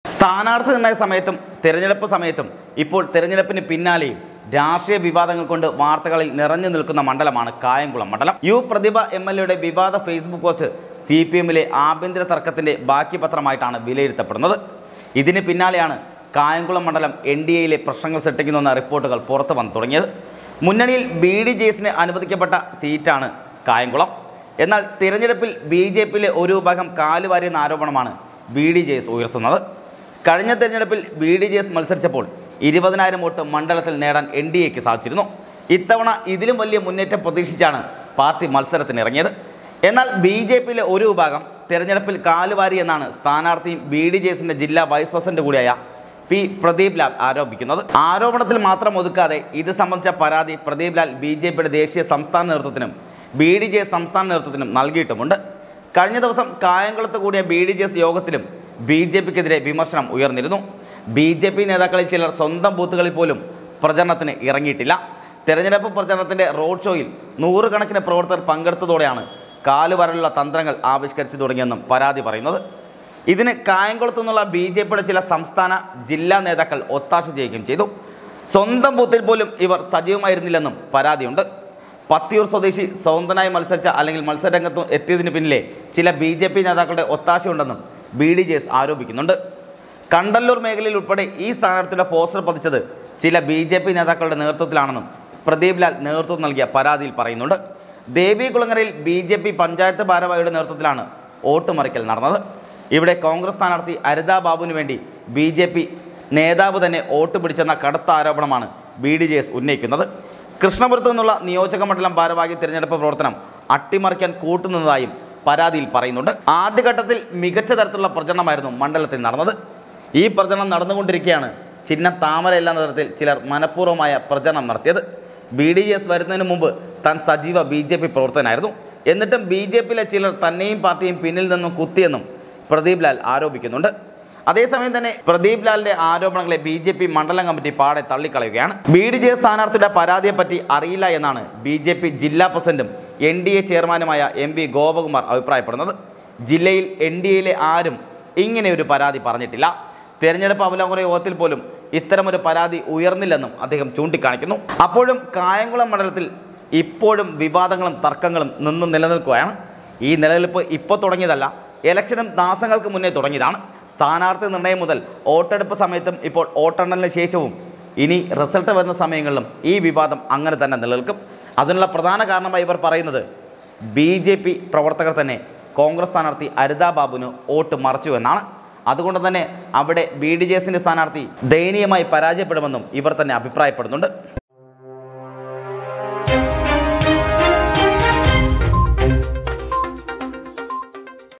സ്ഥാനാർത്ഥി നിർണയ സമയത്തും തിരഞ്ഞെടുപ്പ് സമയത്തും ഇപ്പോൾ തിരഞ്ഞെടുപ്പിന് പിന്നാലെയും രാഷ്ട്രീയ വിവാദങ്ങൾ കൊണ്ട് വാർത്തകളിൽ നിറഞ്ഞു നിൽക്കുന്ന മണ്ഡലമാണ് കായംകുളം മണ്ഡലം യു പ്രതിഭ എം എൽ എയുടെ വിവാദ ഫേസ്ബുക്ക് പോസ്റ്റ് സി പി എമ്മിലെ ആഭ്യന്തര തർക്കത്തിന്റെ ബാക്കി പത്രമായിട്ടാണ് വിലയിരുത്തപ്പെടുന്നത് ഇതിന് പിന്നാലെയാണ് കായംകുളം മണ്ഡലം എൻ ഡി എയിലെ പ്രശ്നങ്ങൾ സൃഷ്ടിക്കുന്നുവെന്ന റിപ്പോർട്ടുകൾ പുറത്തു വന്നു തുടങ്ങിയത് മുന്നണിയിൽ ബി ഡി ജെ എസിന് അനുവദിക്കപ്പെട്ട സീറ്റാണ് കായംകുളം എന്നാൽ തിരഞ്ഞെടുപ്പിൽ ബി ജെ പിയിലെ ഒരു വിഭാഗം കാലുവാരിയെന്ന ആരോപണമാണ് ബി ഡി ജെ എസ് ഉയർത്തുന്നത് കഴിഞ്ഞ തെരഞ്ഞെടുപ്പിൽ ബി ഡി ജെ എസ് മത്സരിച്ചപ്പോൾ ഇരുപതിനായിരം വോട്ട് മണ്ഡലത്തിൽ നേടാൻ എൻ ഡി എക്ക് സാധിച്ചിരുന്നു ഇത്തവണ ഇതിലും വലിയ മുന്നേറ്റം പ്രതീക്ഷിച്ചാണ് പാർട്ടി മത്സരത്തിനിറങ്ങിയത് എന്നാൽ ബി ജെ പിയിലെ ഒരു വിഭാഗം തെരഞ്ഞെടുപ്പിൽ കാലുവാരി എന്നാണ് സ്ഥാനാർത്ഥിയും ബി ഡി ജെ എസിൻ്റെ ജില്ലാ വൈസ് പ്രസിഡന്റ് കൂടിയായ പി പ്രദീപ് ലാൽ ആരോപിക്കുന്നത് ആരോപണത്തിൽ മാത്രം ഒതുക്കാതെ ഇത് സംബന്ധിച്ച പരാതി പ്രദീപ് ലാൽ ബി ജെ പിയുടെ ദേശീയ സംസ്ഥാന നേതൃത്വത്തിനും ബി ഡി ജെ സംസ്ഥാന നേതൃത്വത്തിനും നൽകിയിട്ടുമുണ്ട് കഴിഞ്ഞ ദിവസം കായംകുളത്ത് കൂടിയ ബി ഡി ജെ എസ് യോഗത്തിലും ബി ജെ പിക്കെതിരെ വിമർശനം ഉയർന്നിരുന്നു ബി ജെ പി നേതാക്കളിൽ ചിലർ സ്വന്തം ബൂത്തുകളിൽ പോലും പ്രചരണത്തിന് ഇറങ്ങിയിട്ടില്ല തെരഞ്ഞെടുപ്പ് പ്രചരണത്തിൻ്റെ റോഡ് ഷോയിൽ നൂറുകണക്കിന് പ്രവർത്തകർ പങ്കെടുത്തതോടെയാണ് കാലുവരലുള്ള തന്ത്രങ്ങൾ ആവിഷ്കരിച്ചു തുടങ്ങിയെന്നും പരാതി പറയുന്നത് ഇതിന് കായംകുളത്തു നിന്നുള്ള ബി ജെ പിയുടെ ചില സംസ്ഥാന ജില്ലാ നേതാക്കൾ ഒത്താശ ചെയ്യുകയും ചെയ്തു സ്വന്തം ബൂത്തിൽ പോലും ഇവർ സജീവമായിരുന്നില്ലെന്നും പരാതിയുണ്ട് പത്തിയൂർ സ്വദേശി സ്വതന്ത്രനായി മത്സരിച്ച അല്ലെങ്കിൽ മത്സരരംഗത്ത് എത്തിയതിന് പിന്നിലെ ചില ബി ജെ പി നേതാക്കളുടെ ഒത്താശയുണ്ടെന്നും ബി ഡി ജെ എസ് ആരോപിക്കുന്നുണ്ട് കണ്ടല്ലൂർ മേഖലയിൽ ഉൾപ്പെടെ ഈ സ്ഥാനാർത്ഥിയുടെ പോസ്റ്റർ പതിച്ചത് ചില ബി ജെ പി നേതാക്കളുടെ നേതൃത്വത്തിലാണെന്നും പ്രദീപ് ലാൽ നേതൃത്വം നൽകിയ പരാതിയിൽ പറയുന്നുണ്ട് ദേവികുളങ്ങരയിൽ ബി ജെ പി പഞ്ചായത്ത് ഭാരവാഹിയുടെ നേതൃത്വത്തിലാണ് വോട്ട് മറിക്കൽ നടന്നത് ഇവിടെ കോൺഗ്രസ് സ്ഥാനാർത്ഥി അരിതാ ബാബുവിന് വേണ്ടി ബി ജെ പി നേതാവ് തന്നെ വോട്ട് പിടിച്ചെന്ന കടുത്ത ആരോപണമാണ് ബി ഡി ജെ എസ് ഉന്നയിക്കുന്നത് കൃഷ്ണപുരത്ത് നിന്നുള്ള നിയോജക മണ്ഡലം ഭാരവാഹി തിരഞ്ഞെടുപ്പ് പ്രവർത്തനം അട്ടിമറിക്കാൻ കൂട്ടുനിന്നതായും പരാതിയിൽ പറയുന്നുണ്ട് ആദ്യഘട്ടത്തിൽ മികച്ച തരത്തിലുള്ള പ്രചരണമായിരുന്നു മണ്ഡലത്തിൽ നടന്നത് ഈ പ്രചരണം നടന്നുകൊണ്ടിരിക്കെയാണ് ചിഹ്നം താമരയല്ല എന്ന തരത്തിൽ ചിലർ മനഃപൂർവ്വമായ പ്രചരണം നടത്തിയത് ബി ഡി എസ് വരുന്നതിന് മുമ്പ് താൻ സജീവ ബി ജെ പി പ്രവർത്തനായിരുന്നു എന്നിട്ടും ബി ജെ പിയിലെ ചിലർ തന്നെയും പാർട്ടിയും പിന്നിൽ നിന്നും കുത്തിയെന്നും പ്രദീപ് ലാൽ ആരോപിക്കുന്നുണ്ട് അതേസമയം തന്നെ പ്രദീപ് ലാലിന്റെ ആരോപണങ്ങളെ ബി ജെ പി മണ്ഡലം കമ്മിറ്റി പാടെ തള്ളിക്കളയുകയാണ് ബി ഡി ജെ സ്ഥാനാർത്ഥിയുടെ പരാതിയെപ്പറ്റി അറിയില്ല എന്നാണ് ബി ജെ പി ജില്ലാ പ്രസിഡന്റും എൻ ഡി എ ചെയർമാനുമായ എം വി ഗോപകുമാർ അഭിപ്രായപ്പെടുന്നത് ജില്ലയിൽ എൻ ഡി എയിലെ ആരും ഇങ്ങനെ ഒരു പരാതി പറഞ്ഞിട്ടില്ല തെരഞ്ഞെടുപ്പ് അവലോകന യോഗത്തിൽ പോലും ഇത്തരമൊരു പരാതി ഉയർന്നില്ലെന്നും അദ്ദേഹം ചൂണ്ടിക്കാണിക്കുന്നു അപ്പോഴും കായംകുളം മണ്ഡലത്തിൽ ഇപ്പോഴും വിവാദങ്ങളും തർക്കങ്ങളും നിന്നും നിലനിൽക്കുകയാണ് ഈ നിലനിൽപ്പ് ഇപ്പോൾ തുടങ്ങിയതല്ല ഇലക്ഷനും മാസങ്ങൾക്ക് മുന്നേ തുടങ്ങിയതാണ് സ്ഥാനാർത്ഥി നിർണയം മുതൽ വോട്ടെടുപ്പ് സമയത്തും ഇപ്പോൾ വോട്ടെണ്ണലിന് ശേഷവും ഇനി റിസൾട്ട് വരുന്ന സമയങ്ങളിലും ഈ വിവാദം അങ്ങനെ തന്നെ നിലനിൽക്കും അതിനുള്ള പ്രധാന കാരണമായി ഇവർ പറയുന്നത് ബി ജെ പി പ്രവർത്തകർ തന്നെ കോൺഗ്രസ് സ്ഥാനാർത്ഥി അരിതാ ബാബുവിന് വോട്ട് മറച്ചു എന്നാണ് അതുകൊണ്ട് തന്നെ അവിടെ ബി ഡി ജെ എസിൻ്റെ സ്ഥാനാർത്ഥി ദയനീയമായി പരാജയപ്പെടുമെന്നും ഇവർ തന്നെ അഭിപ്രായപ്പെടുന്നുണ്ട്